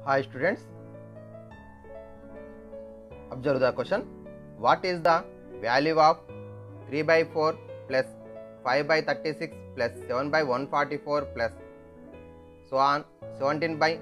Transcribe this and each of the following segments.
Hi students. Observe the question. What is the value of 3 by 4 plus 5 by 36 plus 7 by 144 plus so on 17 by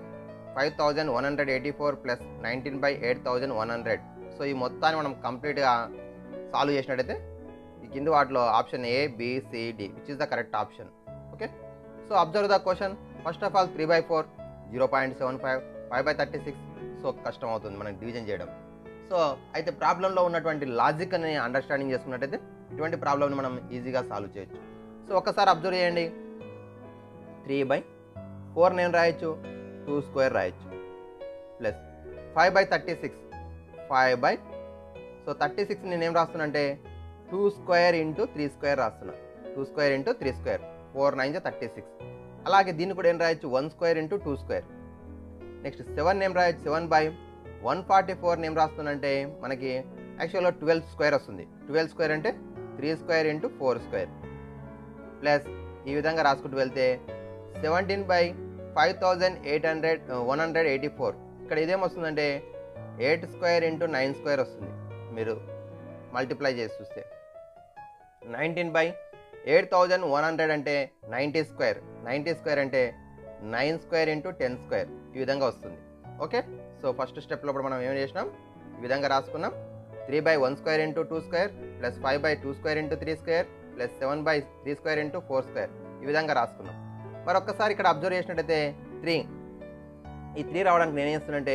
5184 plus 19 by 8100 so ఈ మొత్తాన్ని మనం కంప్లీట్గా solve చేసినట్టయితే ఈ కింది వాటిలో option A B C D which is the correct option okay so observe the question first of all three by four zero point seven five five by thirty six so కష్టం అవుతుంది మనం డివిజన్ చేయడం సో అయితే ప్రాబ్లంలో ఉన్నటువంటి లాజిక్ అని understanding చేసుకున్నట్టయితే ఇటువంటి ప్రాబ్లమ్ని మనం ఈజీగా సాల్వ్ చేయొచ్చు సో ఒకసారి అబ్జర్వ్ చేయండి త్రీ బై ఫోర్ నేను రాయొచ్చు టూ స్క్వేర్ రాయొచ్చు plus five by thirty six five by so thirty six నేను ఏం రాస్తున్నా అంటే two square into three square రాస్తున్నా two square into three square four nine thirty six అలాగే దీన్ని కూడా ఏం రాయొచ్చు one square into two square next seven నేమ్ రాయొచ్చు seven by one forty four నేమ్ రాస్తున్నంటే మనకి యాక్చువల్గా ట్వెల్వ్ స్క్వేర్ వస్తుంది ట్వెల్వ్ స్క్వేర్ అంటే three square into four square plus ఈ విధంగా రాసుకుంటూ వెళ్తే seventeen by five thousand eight hundred one hundred eighty four ఇక్కడ ఇదేమొస్తుందంటే eight square into nine square వస్తుంది మీరు మల్టిప్లై చేసి చూస్తే nineteen by eight thousand one hundred అంటే నైంటీ స్క్వేర్ నైంటీ స్క్వేర్ అంటే nine square into ten square ఈ విధంగా వస్తుంది ఓకే సో ఫస్ట్ స్టెప్లో ఇప్పుడు మనం ఏం చేసినాం ఈ విధంగా రాసుకున్నాం three by one square into two square plus five by two square into three square plus seven by three square into four square ఈ విధంగా రాసుకున్నాం మరి ఒక్కసారి ఇక్కడ అబ్జర్వ్ చేసినట్టయితే త్రీ ఈ త్రీ రావడానికి నేను ఏం చేస్తున్నంటే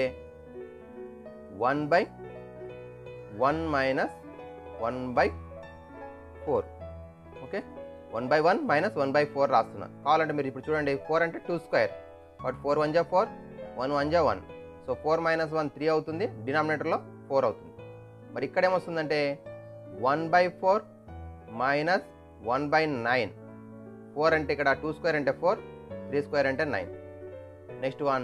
one by one minus one by four okay one by one minus one by four రాస్తున్నా కావాలంటే మీరు ఇప్పుడు చూడండి ఫోర్ అంటే two square but four one జా ఫోర్ వన్ వన్ జా one so four minus one three అవుతుంది డినామినేటర్లో ఫోర్ అవుతుంది మరి ఇక్కడ ఏమొస్తుందంటే one by four minus one by nine four అంటే ఇక్కడ టూ స్క్వేర్ అంటే ఫోర్ త్రీ స్క్వేర్ అంటే nine next one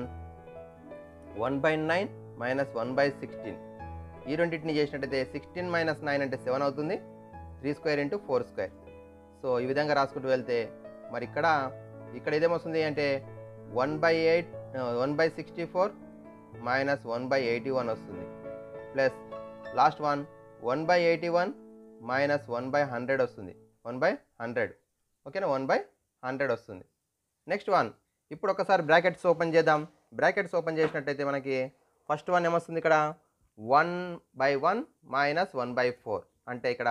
one by nine minus one by sixteen ఈ రెండింటిని చేసినట్టయితే సిక్స్టీన్ మైనస్ నైన్ అంటే సెవెన్ అవుతుంది three square into four square so ఈ విధంగా రాసుకుంటూ వెళ్తే మరి ఇక్కడ ఇక్కడ ఇదేమొస్తుంది అంటే one by eight one by sixty four minus one by eighty one వస్తుంది plus last one one by eighty one minus one by hundred వస్తుంది వన్ బై హండ్రెడ్ ఓకేనా వన్ బై హండ్రెడ్ వస్తుంది నెక్స్ట్ వన్ ఇప్పుడు ఒకసారి brackets open చేద్దాం brackets open చేసినట్టయితే మనకి first one ఏమొస్తుంది ఇక్కడ one by one minus one by four అంటే ఇక్కడ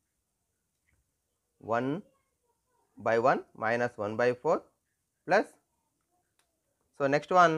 one by one minus one by four plus so next one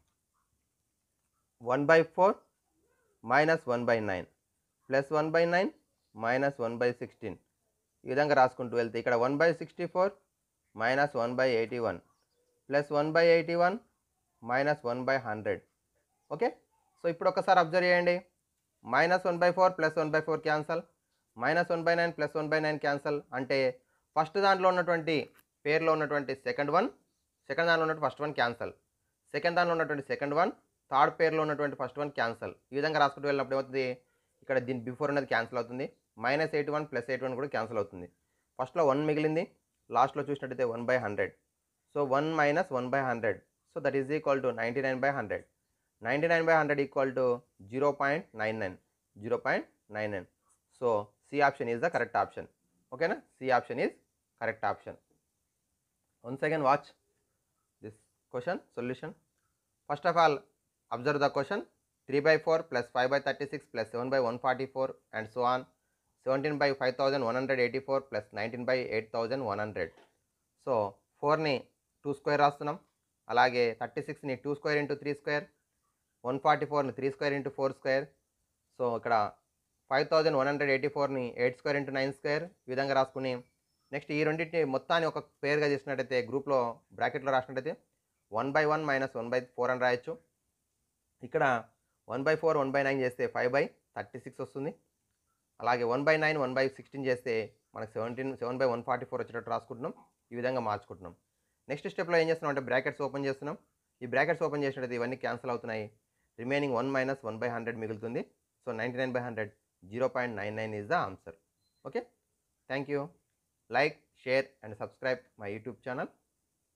one by four minus one by nine plus one by nine minus one by sixteen ఈ విధంగా రాసుకుంటూ వెళ్తే ఇక్కడ one by sixty four minus one by eighty one plus one by eighty one minus one by hundred okay so ఇప్పుడు ఒకసారి observe చేయండి minus one by four plus one by four cancel minus one by nine plus one by nine cancel అంటే first దాంట్లో ఉన్నటువంటి పేర్లో ఉన్నటువంటి second one second దాంట్లో ఉన్నటువంటి ఫస్ట్ వన్ క్యాన్సల్ సెకండ్ దాంట్లో ఉన్నటువంటి సెకండ్ వన్ థర్డ్ పేర్లో ఉన్నటువంటి ఫస్ట్ వన్ క్యాన్సల్ ఈ విధంగా రాసుకుంటూ వెళ్ళినప్పుడు ఏమవుతుంది ఇక్కడ దీని బిఫోర్ ఉన్నది క్యాన్సిల్ అవుతుంది minus eight one plus eight one కూడా క్యాన్సిల్ అవుతుంది ఫస్ట్లో వన్ మిగిలింది లాస్ట్లో చూసినట్టయితే one by hundred so one minus one by hundred so that is equal to ninety nine by hundred ninety nine by hundred equal to zero point nine nine zero point nine nine so C option is the correct option ఓకేనా C option is correct option once again watch this question solution first of all observe the question three by four plus five by thirty six plus seven by one forty four and so on seventeen by five thousand one hundred eighty four plus nineteen by eight thousand one hundred so ఫోర్ని two square రాస్తున్నాం అలాగే thirty సిక్స్ని two square into three square one forty ఫోర్ని three square into four square so ఇక్కడ five thousand one hundred eighty ఫోర్ని eight square into nine square ఈ విధంగా రాసుకుని నెక్స్ట్ ఈ రెండింటిని మొత్తాన్ని ఒక పేరుగా చేసినట్టయితే గ్రూప్లో బ్రాకెట్లో రాసినట్టయితే one by one minus one by four అని రాయొచ్చు ఇక్కడ one by four one by nine చేస్తే ఫైవ్ బై థర్టీ సిక్స్ వస్తుంది అలాగే one by nine one by sixteen చేస్తే మనకు seventeen seven by one forty four వచ్చేటట్టు రాసుకుంటున్నాం ఈ విధంగా మార్చుకుంటున్నాం నెక్స్ట్ స్టెప్లో ఏం చేస్తున్నాం అంటే బ్రాకెట్స్ ఓపెన్ చేస్తున్నాం ఈ బ్రాకెట్స్ ఓపెన్ చేసినట్టయితే ఇవన్నీ క్యాన్సిల్ అవుతున్నాయి remaining one minus one by hundred మిగులుతుంది so ninety nine by hundred zero point nine nine is the answer okay thank you like share and subscribe my YouTube channel